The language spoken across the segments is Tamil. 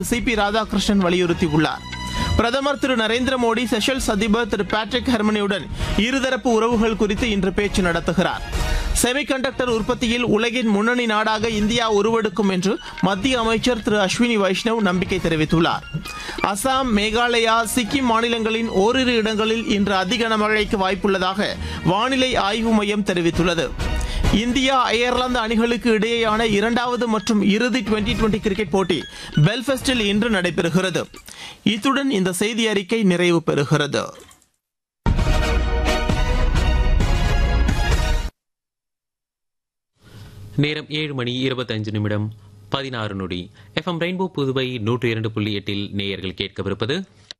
சி பி ராதாகிருஷ்ணன் வலியுறுத்தியுள்ளார் பிரதமர் திரு நரேந்திர மோடி செஷல்ஸ் அதிபர் திரு பேட்ரிக் ஹெர்மனியுடன் இருதரப்பு உறவுகள் குறித்து இன்று பேச்சு நடத்துகிறார் செமிகண்டக்டர் உற்பத்தியில் உலகின் முன்னணி நாடாக இந்தியா உருவெடுக்கும் என்று மத்திய அமைச்சர் திரு அஸ்வினி வைஷ்ணவ் நம்பிக்கை தெரிவித்துள்ளார் அசாம் மேகாலயா சிக்கிம் மாநிலங்களின் ஓரிரு இடங்களில் இன்று அதி கனமழைக்கு வாய்ப்புள்ளதாக வானிலை ஆய்வு மையம் தெரிவித்துள்ளது இந்தியா அயர்லாந்து அணிகளுக்கு இடையேயான இரண்டாவது மற்றும் இறுதி டுவெண்டி டுவெண்டி கிரிக்கெட் போட்டி பெல்ஃபெஸ்டில் இன்று நடைபெறுகிறது இத்துடன் இந்த செய்தி அறிக்கை நிறைவு பெறுகிறது நேரம் ஏழு மணி இருபத்தஞ்சு நிமிடம் பதினாறு நொடி எஃப்எம் ரெயின்போ புதுவை நூற்று இரண்டு புள்ளி எட்டில் நேயர்கள் கேட்கவிருப்பது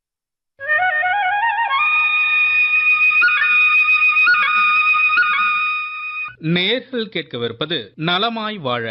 நேர்கள் கேட்கவிருப்பது நலமாய் வாழ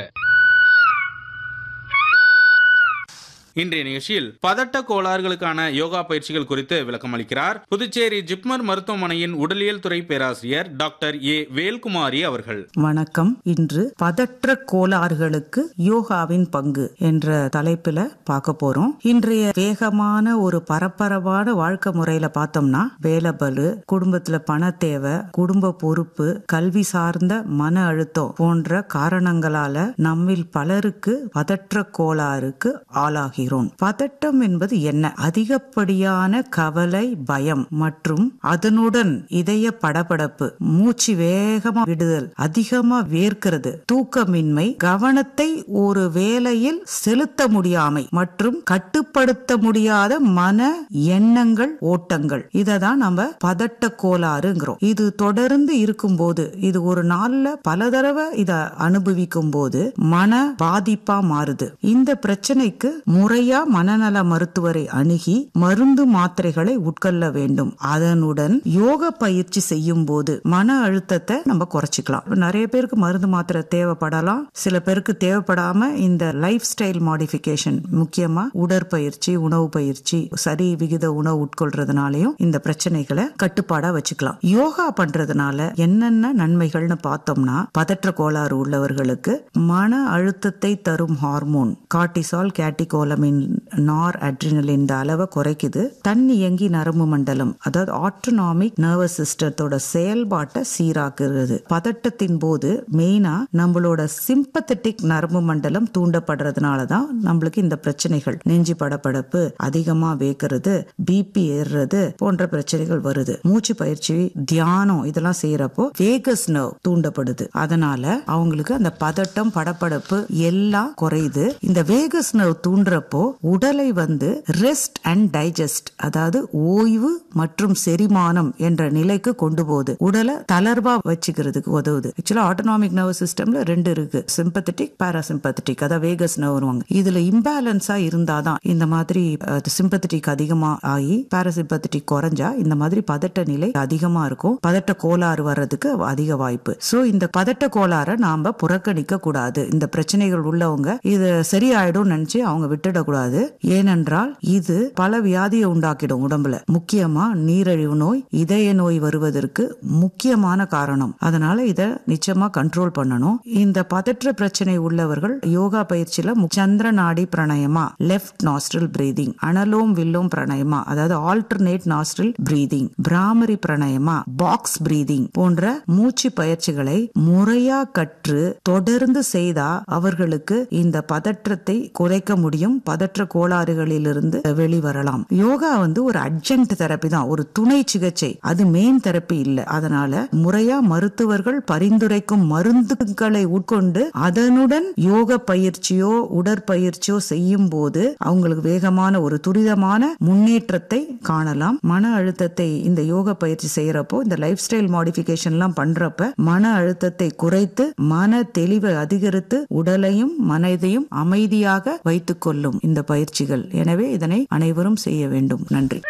இன்றைய நிகழ்ச்சியில் பதட்ட கோளாறுகளுக்கான யோகா பயிற்சிகள் குறித்து விளக்கம் அளிக்கிறார் புதுச்சேரி ஜிப்மர் மருத்துவமனையின் உடலியல் துறை பேராசிரியர் டாக்டர் ஏ வேல்குமாரி அவர்கள் வணக்கம் இன்று பதற்ற கோளாறுகளுக்கு யோகாவின் பங்கு என்ற தலைப்புல பார்க்க போறோம் இன்றைய வேகமான ஒரு பரபரப்பான வாழ்க்கை முறையில பார்த்தோம்னா வேலைபலு குடும்பத்துல பண தேவை குடும்ப பொறுப்பு கல்வி சார்ந்த மன அழுத்தம் போன்ற காரணங்களால நம்மில் பலருக்கு பதற்ற கோளாறுக்கு ஆளாகிறோம் பதட்டம் என்பது என்ன அதிகப்படியான கவலை பயம் மற்றும் அதனுடன் இதய படபடப்பு மூச்சு வேகமா விடுதல் அதிகமா வேர்க்கிறது தூக்கமின்மை கவனத்தை ஒரு வேலையில் செலுத்த முடியாமை மற்றும் கட்டுப்படுத்த முடியாத மன எண்ணங்கள் ஓட்டங்கள் இதை தான் நம்ம பதட்ட கோளாறுங்கிறோம் இது தொடர்ந்து இருக்கும்போது இது ஒரு நாள்ல பல தடவை இத அனுபவிக்கும் போது மன பாதிப்பா மாறுது இந்த பிரச்சனைக்கு முறையா மனநல மருத்துவரை அணுகி மருந்து மாத்திரைகளை உட்கொள்ள வேண்டும் அதனுடன் யோக பயிற்சி செய்யும் போது மன அழுத்தத்தை நம்ம குறைச்சிக்கலாம் இப்ப நிறைய பேருக்கு மருந்து மாத்திரை தேவைப்படலாம் சில பேருக்கு தேவைப்படாம இந்த லைஃப் ஸ்டைல் மாடிஃபிகேஷன் முக்கியமா உடற்பயிற்சி உணவு பயிற்சி சரி விகித உணவு உட்கொள்றதுனாலையும் இந்த பிரச்சனைகளை கட்டுப்பாடா வச்சுக்கலாம் யோகா பண்றதுனால என்னென்ன நன்மைகள்னு பார்த்தோம்னா பதற்ற கோளாறு உள்ளவர்களுக்கு மன அழுத்தத்தை தரும் ஹார்மோன் கார்டிசால் கேட்டிகோலமின் நார் அட்ரினலின் இந்த அளவை குறைக்குது தண்ணி இயங்கி நரம்பு மண்டலம் அதாவது ஆட்டோனாமிக் நர்வஸ் சிஸ்டத்தோட செயல்பாட்டை சீராக்குறது பதட்டத்தின் போது மெயினா நம்மளோட சிம்பத்தட்டிக் நரம்பு மண்டலம் தூண்டப்படுறதுனால தான் நம்மளுக்கு இந்த பிரச்சனைகள் நெஞ்சு படபடப்பு அதிகமா வேக்கிறது பிபி ஏறுறது போன்ற பிரச்சனைகள் வருது மூச்சு பயிற்சி தியானம் இதெல்லாம் செய்யறப்போ வேகஸ் நர்வ் தூண்டப்படுது அதனால அவங்களுக்கு அந்த பதட்டம் படபடப்பு எல்லாம் குறையுது இந்த வேகஸ் நர்வ் தூண்டுறப்போ உடலை வந்து ரெஸ்ட் அண்ட் டைஜஸ்ட் அதாவது ஓய்வு மற்றும் செரிமானம் என்ற நிலைக்கு கொண்டு போகுது உடலை தளர்வா வச்சுக்கிறதுக்கு உதவுது ஆக்சுவலா ஆட்டோனாமிக் நர்வஸ் சிஸ்டம்ல ரெண்டு இருக்கு சிம்பத்தட்டிக் பாராசிம்பத்தட்டிக் அதாவது வேகஸ் நர்வ்வாங்க இதுல இம்பேலன்ஸா இருந்தாதான் இந்த மாதிரி சிம்பத்தட்டிக் அதிகமா ஆகி பாராசிம்பத்தட்டிக் குறைஞ்சா இந்த மாதிரி பதட்ட நிலை அதிகமா இருக்கும் பதட்ட கோளாறு வர்றதுக்கு அதிக வாய்ப்பு சோ இந்த பதட்ட கோளாறை நாம புறக்கணிக்க கூடாது இந்த பிரச்சனைகள் உள்ளவங்க இது சரியாயிடும் நினைச்சு அவங்க விட்டுடக்கூடாது ஏனென்றால் இது பல வியாதியை உண்டாக்கிடும் உடம்புல முக்கியமா நீரிழிவு நோய் இதய நோய் வருவதற்கு முக்கியமான காரணம் அதனால இத நிச்சயமா கண்ட்ரோல் பண்ணணும் இந்த பதற்ற பிரச்சனை உள்ளவர்கள் யோகா பயிற்சியில மு- சந்திர நாடி பிரணயமா லெஃப்ட் நாஸ்ட்ரல் பிரீதிங் அனலோம் வில்லோம் பிரணயமா அதாவது alternate nostril breathing Bhramari pranayama box breathing போன்ற மூச்சு பயிற்சிகளை முறையா கற்று தொடர்ந்து செய்தா அவர்களுக்கு இந்த பதற்றத்தை குறைக்க முடியும் பதற்ற கோளாறுகளிலிருந்து வெளிவரலாம் யோகா வந்து ஒரு அட்ஜங்ட் தெரப்பி தான் ஒரு துணை சிகிச்சை அது மெயின் தெரப்பி இல்ல அதனால முறையா மருத்துவர்கள் பரிந்துரைக்கும் மருந்துகளை உட்கொண்டு அதனுடன் யோக பயிற்சியோ உடற்பயிற்சியோ செய்யும் போது அவங்களுக்கு வேகமான ஒரு துரிதமான முன்னேற்றத்தை காணலாம் மன அழுத்தத்தை இந்த யோக பயிற்சி செய்யறப்போ இந்த லைஃப் ஸ்டைல் மாடிஃபிகேஷன் எல்லாம் பண்றப்ப மன அழுத்தத்தை குறைத்து மன தெளிவை அதிகரித்து உடலையும் மனதையும் அமைதியாக வைத்துக் கொள்ளும் இந்த பயிற்சிகள் எனவே இதனை அனைவரும் செய்ய வேண்டும் நன்றி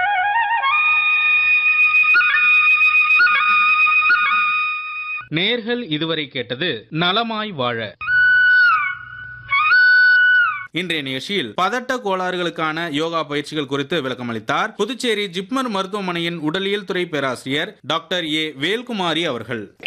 நேர்கள் இதுவரை கேட்டது நலமாய் வாழ இன்றைய நிகழ்ச்சியில் பதட்ட கோளாறுகளுக்கான யோகா பயிற்சிகள் குறித்து விளக்கம் அளித்தார் புதுச்சேரி ஜிப்மர் மருத்துவமனையின் உடலியல் துறை பேராசிரியர் டாக்டர் ஏ வேல்குமாரி அவர்கள்